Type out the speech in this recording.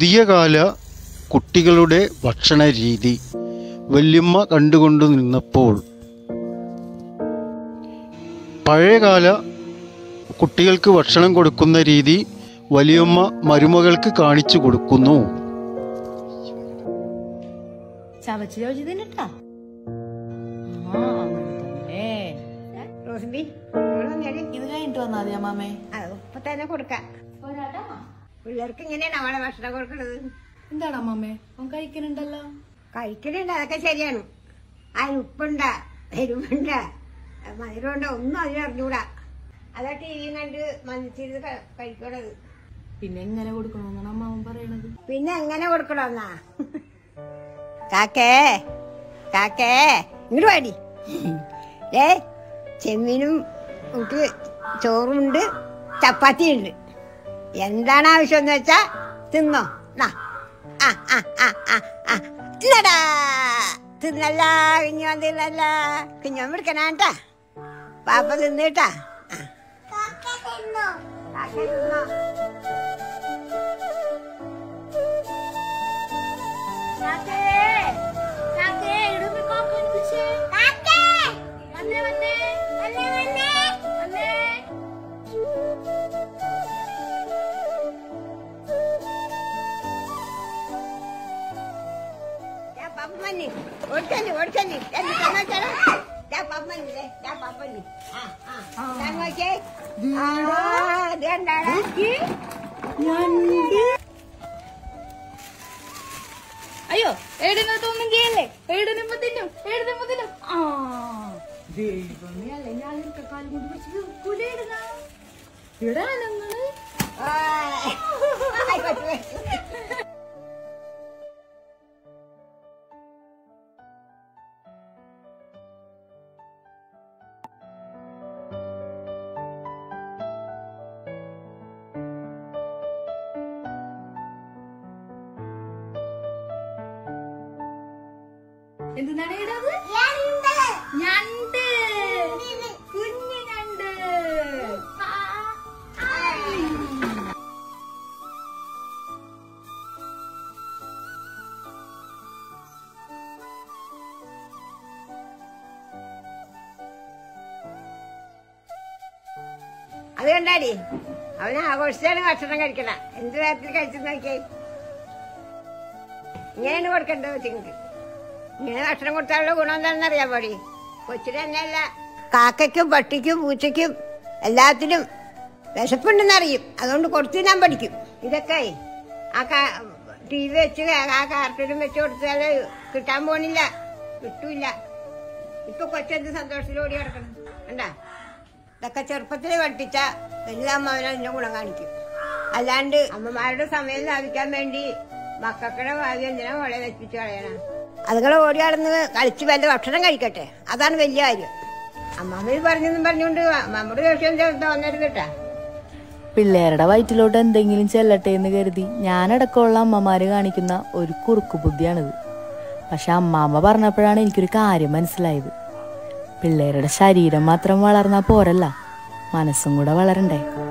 പുതിയ കാല കുട്ടികളുടെ ഭക്ഷണ രീതി വല്യമ്മ കണ്ടുകൊണ്ടു നിന്നപ്പോൾ പഴയകാല കുട്ടികൾക്ക് ഭക്ഷണം കൊടുക്കുന്ന രീതി വലിയമ്മ മരുമകൾക്ക് കാണിച്ചു കൊടുക്കുന്നു ചവച്ച് ചവച്ച് തിന്നിട്ടാ ആ അങ്ങനെ തന്നെ റോസ്ബി ഇവിടെ വന്നേടി. ഇത് കഴിഞ്ഞിട്ട് വന്നാ മതി അമ്മാമേ അത് ഇപ്പൊ തന്നെ കൊടുക്കാം പിള്ളേർക്ക് ഇങ്ങനെയാണ് അവളെ ഭക്ഷണം കൊടുക്കണത് എന്താണ് അമ്മാമേ അവൻ കഴിക്കണുണ്ടല്ലോ കഴിക്കലുണ്ട് അതൊക്കെ ശരിയാണ് അതിന് ഉപ്പുണ്ട എരിവുണ്ട മധുരമുണ്ട ഒന്നും അതിന് അറിഞ്ഞൂടാ അതാ ടി വിയും കണ്ട് മനസ്സിരുന്ന് ക- കഴിക്കണത് പിന്നെ എങ്ങനെ കൊടുക്കണമെന്നാണ് അമ്മാവൻ പറയണത് പിന്നെ എങ്ങനെ കൊടുക്കണമെന്നാ കാക്കേ കാക്കേ ഇങ്ങോട്ട് പാടി ഏ ചെമ്മീനും ഉണ്ട് ചോറുണ്ട് ചപ്പാത്തിയുണ്ട് എന്താണ് ആവശ്യം എന്ന് വെച്ചാ തിന്നോ നാ. ആ ആ ആ ആ ആ തിന്നടാ തിന്നല്ല കുഞ്ഞോൻ തിന്നല്ല കുഞ്ഞോൻ പിടിക്കണാട്ടാ പാപ്പ തിന്നിട്ടാ ആ. കാക്ക തിന്നോ ദാ പപ്പമ്മന്നി. ഓടിച്ചോണ്ട്, ഓടിച്ചോണ്ട്. എന്ത് സമാಚಾರ? ദാ പപ്പമ്മന്നി, ദേ, ദാ പപ്പമ്മന്നി. ആ, ആ. ദാ നോക്കിയേ. ആ, ഇത് കണ്ടാടാ? അയ്യോ എഴുതുന്നതൊന്നും ചെയ്യല്ലേ എഴുതുമ്പോ തിന്നും എഴുതുമ്പോ തിന്നും ആ ദൈവമേ അല്ലേ ഞാൻ ഇതൊക്കെ കാലം കൊണ്ട് വെച്ച് കുലയിടുന്ന ഇവിടെ നിങ്ങള് ആ. ആയിക്കോട്ടെ. എന്താണ് ഇടത് ഞണ്ട് കുഞ്ഞു ഞണ്ട് അത് കണ്ടാടി അവന് ആഘോഷിച്ചാണ് ഭക്ഷണം കഴിക്കണ എന്ത് നേരത്തിൽ കഴിച്ചു നോക്കിയേ ഇങ്ങനെയാണ് കൊടുക്കേണ്ടത് കൊച്ചുങ്ങൾക്ക് ഇങ്ങനെ ഭക്ഷണം കൊടുത്താലുള്ള ഗുണം എന്താണെന്ന് അറിയാൻ പാടി കൊച്ചിന് തന്നെയല്ല കാക്കയ്ക്കും പട്ടിക്കും പൂച്ചയ്ക്കും എല്ലാത്തിനും വിശപ്പുണ്ടെന്നറിയും അതുകൊണ്ട് കൊടുത്തിനാൻ പഠിക്കും ഇതൊക്കെ ആ ടി വി വെച്ച് ആ കാർട്ടൂനും വെച്ച് കൊടുത്താൽ കിട്ടാൻ പോണില്ല കിട്ടൂല ഇപ്പൊ കൊച്ചെന്ത് സന്തോഷത്തിലോടി കിടക്കണം കണ്ടാ ഇതൊക്കെ ചെറുപ്പത്തിൽ പഠിപ്പിച്ച വലുതാകുമ്പോൾ അവനതിന്റെ ഗുണം കാണിക്കും അല്ലാണ്ട് അമ്മമാരുടെ സമയം ലാഭിക്കാൻ വേണ്ടി മക്കളുടെ ഭാവി എന്തിനാ മോളെ വെച്ചിട്ട് കളയണം അതുങ്ങൾ ഓടി നടന്ന് കളിച്ച് വല്ല ഭക്ഷണം കഴിക്കട്ടെ അതാണ് വലിയ കാര്യം അമ്മമ്മ പറഞ്ഞെന്നും പറഞ്ഞുകൊണ്ട് നമ്മുടെ ദേഷ്യം തോന്നരുത് കേട്ടാ പിള്ളേരുടെ വയറ്റിലോട്ട് എന്തെങ്കിലും ചെല്ലട്ടെ എന്ന് കരുതി ഞാനടക്കമുള്ള അമ്മമാര് കാണിക്കുന്ന ഒരു കുറുക്കു ബുദ്ധിയാണിത് പക്ഷെ അമ്മാമ്മ പറഞ്ഞപ്പോഴാണ് എനിക്കൊരു കാര്യം മനസ്സിലായത് പിള്ളേരുടെ ശരീരം മാത്രം വളർന്നാൽ പോരല്ല മനസ്സും കൂടെ വളരണ്ടേ